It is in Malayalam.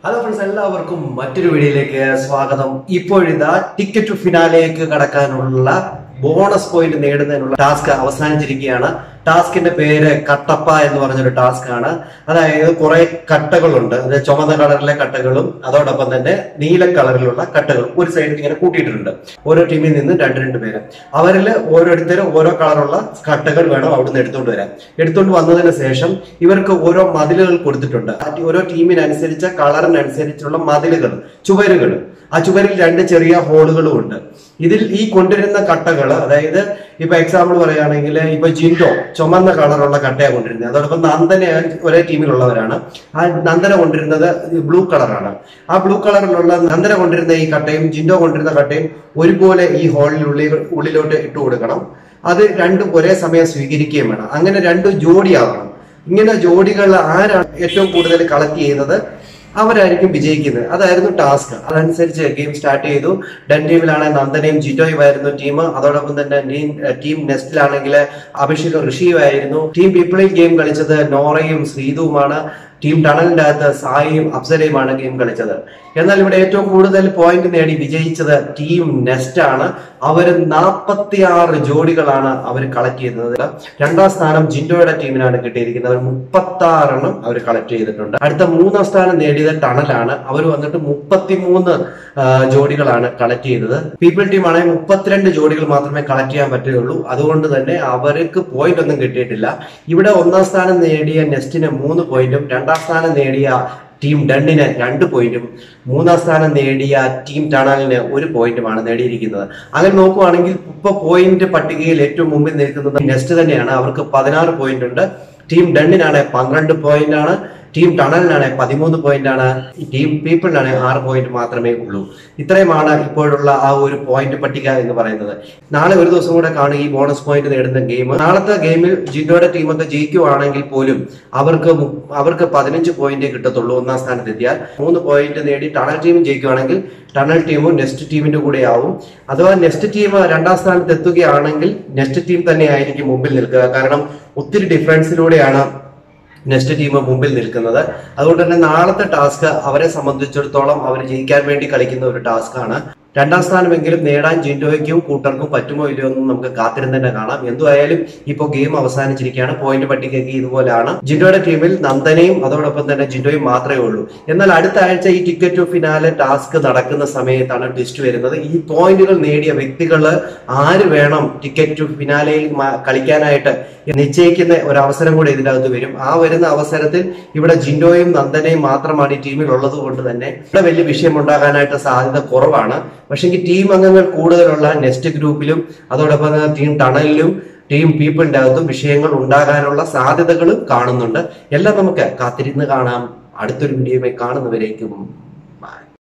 ഹലോ ഫ്രണ്ട്സ് എല്ലാവർക്കും മറ്റൊരു വീഡിയോയിലേക്ക് സ്വാഗതം ഇപ്പോഴിതാ ടിക്കറ്റ് ടു ഫിനാലേക്ക് കടക്കാനുള്ള ബോണസ് പോയിന്റ് നേടുന്നതിനുള്ള ടാസ്ക് അവസാനിച്ചിരിക്കുകയാണ് ടാസ്കിന്റെ പേര് കട്ടപ്പ എന്ന് പറഞ്ഞൊരു ടാസ്ക് ആണ് അതായത് കുറെ കട്ടകളുണ്ട് അത് ചുമന്ന കളറിലെ കട്ടകളും അതോടൊപ്പം തന്നെ നീല കളറിലുള്ള കട്ടകളും ഒരു സൈഡിൽ ഇങ്ങനെ കൂട്ടിയിട്ടുണ്ട് ഓരോ ടീമിൽ നിന്ന് രണ്ട് രണ്ട് പേര് അവരിൽ ഓരോരുത്തരും ഓരോ കളറുള്ള കട്ടകൾ വേണം അവിടുന്ന് എടുത്തുകൊണ്ട് വരാൻ എടുത്തുകൊണ്ട് വന്നതിന് ശേഷം ഇവർക്ക് ഓരോ മതിലുകൾ കൊടുത്തിട്ടുണ്ട് ആ ഓരോ ടീമിനനുസരിച്ച കളറിനനുസരിച്ചുള്ള മതിലുകൾ ചുവരുകൾ ആ ചുവരിൽ രണ്ട് ചെറിയ ഹോളുകളും ഉണ്ട് ഇതിൽ ഈ കൊണ്ടുവരുന്ന കട്ടകൾ അതായത് ഇപ്പൊ എക്സാമ്പിൾ പറയുകയാണെങ്കിൽ ഇപ്പൊ ജിൻഡോ ചുമന്ന കളറുള്ള കട്ടയാണ് കൊണ്ടിരുന്നത് അതോടൊപ്പം നന്ദന ഒരേ ടീമിലുള്ളവരാണ് ആ നന്ദന കൊണ്ടിരുന്നത് ബ്ലൂ കളറാണ് ആ ബ്ലൂ കളറിലുള്ള നന്ദന കൊണ്ടിരുന്ന ഈ കട്ടയും ജിൻഡോ കൊണ്ടിരുന്ന കട്ടയും ഒരുപോലെ ഈ ഹോളിൽ ഉള്ളിൽ ഉള്ളിലോട്ട് ഇട്ട് കൊടുക്കണം അത് രണ്ടും ഒരേ സമയം സ്വീകരിക്കുകയും വേണം അങ്ങനെ രണ്ട് ജോഡിയാവണം ഇങ്ങനെ ജോഡികൾ ആരാണ് ഏറ്റവും കൂടുതൽ കളക്ട് ചെയ്യുന്നത് അവരായിരിക്കും വിജയിക്കുന്നത് അതായിരുന്നു ടാസ്ക് അതനുസരിച്ച് ഗെയിം സ്റ്റാർട്ട് ചെയ്തു ഡൻ ടീമിലാണെങ്കിൽ നന്ദനയും ജിറ്റോയും ആയിരുന്നു ടീം അതോടൊപ്പം തന്നെ ടീം നെസ്റ്റിലാണെങ്കിൽ അഭിഷേക് ഋഷിയും ആയിരുന്നു ടീം പീപ്പിളിൽ ഗെയിം കളിച്ചത് നോറയും ശ്രീതുവുമാണ് ടീം ടണലിന്റെ അകത്ത് സായിയും അഫ്സലയുമാണ് ഗെയിം കളിച്ചത് എന്നാൽ ഇവിടെ ഏറ്റവും കൂടുതൽ പോയിന്റ് നേടി വിജയിച്ചത് ടീം നെസ്റ്റ് ആണ് അവർ നാൽപ്പത്തി ആറ് ജോഡികളാണ് അവർ കളക്ട് ചെയ്തത് രണ്ടാം സ്ഥാനം ജിൻഡോയുടെ ടീമിനാണ് കിട്ടിയിരിക്കുന്നത് അവർ മുപ്പത്തി ആറെണ്ണം അവർ കളക്ട് ചെയ്തിട്ടുണ്ട് അടുത്ത മൂന്നാം സ്ഥാനം നേടിയത് ടണലാണ് അവർ വന്നിട്ട് മുപ്പത്തിമൂന്ന് ജോഡികളാണ് കളക്ട് ചെയ്തത് പീപ്പിൾ ടീം ആണെങ്കിൽ മുപ്പത്തിരണ്ട് ജോഡികൾ മാത്രമേ കളക്ട് ചെയ്യാൻ പറ്റുകയുള്ളൂ അതുകൊണ്ട് തന്നെ അവർക്ക് പോയിന്റ് ഒന്നും കിട്ടിയിട്ടില്ല ഇവിടെ ഒന്നാം സ്ഥാനം നേടിയ നെസ്റ്റിന് മൂന്ന് പോയിന്റും രണ്ടാം സ്ഥാനം നേടിയ ടീം ഡണ്ണിന് രണ്ട് പോയിന്റും മൂന്നാം സ്ഥാനം നേടിയ ടീം ടണലിന് ഒരു പോയിന്റുമാണ് നേടിയിരിക്കുന്നത് അങ്ങനെ നോക്കുവാണെങ്കിൽ ഇപ്പൊ പോയിന്റ് പട്ടികയിൽ ഏറ്റവും മുമ്പിൽ നിൽക്കുന്നത് നെസ്റ്റ് തന്നെയാണ് അവർക്ക് പതിനാറ് പോയിന്റ് ഉണ്ട് ടീം ഡണ്ണിനാണ് പന്ത്രണ്ട് പോയിന്റ് ആണ് ടീം ടണലിനാണ് പതിമൂന്ന് പോയിന്റ് ആണ് ടീം പീപ്പിളിനാണ് ആറ് പോയിന്റ് മാത്രമേ ഉള്ളൂ ഇത്രയുമാണ് ഇപ്പോഴുള്ള ആ ഒരു പോയിന്റ് പട്ടിക എന്ന് പറയുന്നത് നാളെ ഒരു ദിവസം കൂടെ കാണും ഈ ബോണസ് പോയിന്റ് നേടുന്ന ഗെയിം നാളത്തെ ഗെയിമിൽ ജിൻഡോയുടെ ടീമൊക്കെ ജയിക്കുവാണെങ്കിൽ പോലും അവർക്ക് മു- അവർക്ക് പതിനഞ്ച് പോയിന്റ് കിട്ടത്തുള്ളൂ ഒന്നാം സ്ഥാനത്ത് എത്തിയാൽ മൂന്ന് പോയിന്റ് നേടി ടണൽ ടീം ജയിക്കുവാണെങ്കിൽ ടണൽ ടീമും നെക്സ്റ്റ് ടീമിന്റെ കൂടെ ആവും അഥവാ നെക്സ്റ്റ് ടീം രണ്ടാം സ്ഥാനത്ത് എത്തുകയാണെങ്കിൽ നെക്സ്റ്റ് ടീം തന്നെ ആയിരിക്കും മുമ്പിൽ നിൽക്കുക കാരണം ഒത്തിരി ഡിഫറൻസിലൂടെയാണ് നെക്സ്റ്റ് ടീം മുമ്പിൽ നിൽക്കുന്നത് അതുകൊണ്ട് തന്നെ നാളത്തെ ടാസ്ക് അവരെ സംബന്ധിച്ചിടത്തോളം അവർ ജയിക്കാൻ വേണ്ടി കളിക്കുന്ന ഒരു ടാസ്ക് ആണ് രണ്ടാം സ്ഥാനമെങ്കിലും നേടാൻ ജിൻഡോയ്ക്കും കൂട്ടർക്കും പറ്റുമോ ഇല്ലയോ എന്ന് നമുക്ക് കാത്തിരുന്ന് തന്നെ കാണാം എന്തുമായാലും ഇപ്പൊ ഗെയിം അവസാനിച്ചിരിക്കുകയാണ് പോയിന്റ് പട്ടികയ്ക്ക് ഇതുപോലെയാണ് ജിൻഡോയുടെ ടീമിൽ നന്ദനയും അതോടൊപ്പം തന്നെ ജിൻഡോയും മാത്രമേ ഉള്ളൂ എന്നാൽ അടുത്ത ആഴ്ച ഈ ടിക്കറ്റ് ടു ഫിനാലെ ടാസ്ക് നടക്കുന്ന സമയത്താണ് ട്വിസ്റ്റ് വരുന്നത് ഈ പോയിന്റുകൾ നേടിയ വ്യക്തികൾ ആര് വേണം ടിക്കറ്റ് ടു ഫിനാലയിൽ മ- കളിക്കാനായിട്ട് നിശ്ചയിക്കുന്ന ഒരു അവസരം കൂടെ ഇതിനകത്ത് വരും ആ വരുന്ന അവസരത്തിൽ ഇവിടെ ജിൻഡോയും നന്ദനയും മാത്രമാണ് ഈ ടീമിൽ ഉള്ളത് കൊണ്ട് തന്നെ ഇവിടെ വലിയ വിഷയം ഉണ്ടാകാനായിട്ട് സാധ്യത കുറവാണ് പക്ഷേ ടീം അംഗങ്ങൾ കൂടുതലുള്ള നെക്സ്റ്റ് ഗ്രൂപ്പിലും അതോടൊപ്പം തന്നെ ടീം ടണലിലും ടീം പീപ്പിളിന്റെ അകത്തും വിഷയങ്ങൾ ഉണ്ടാകാനുള്ള സാധ്യതകളും കാണുന്നുണ്ട് എല്ലാം നമുക്ക് കാത്തിരുന്ന് കാണാം അടുത്തൊരു വീഡിയോയുമായി കാണുന്നവരേക്കും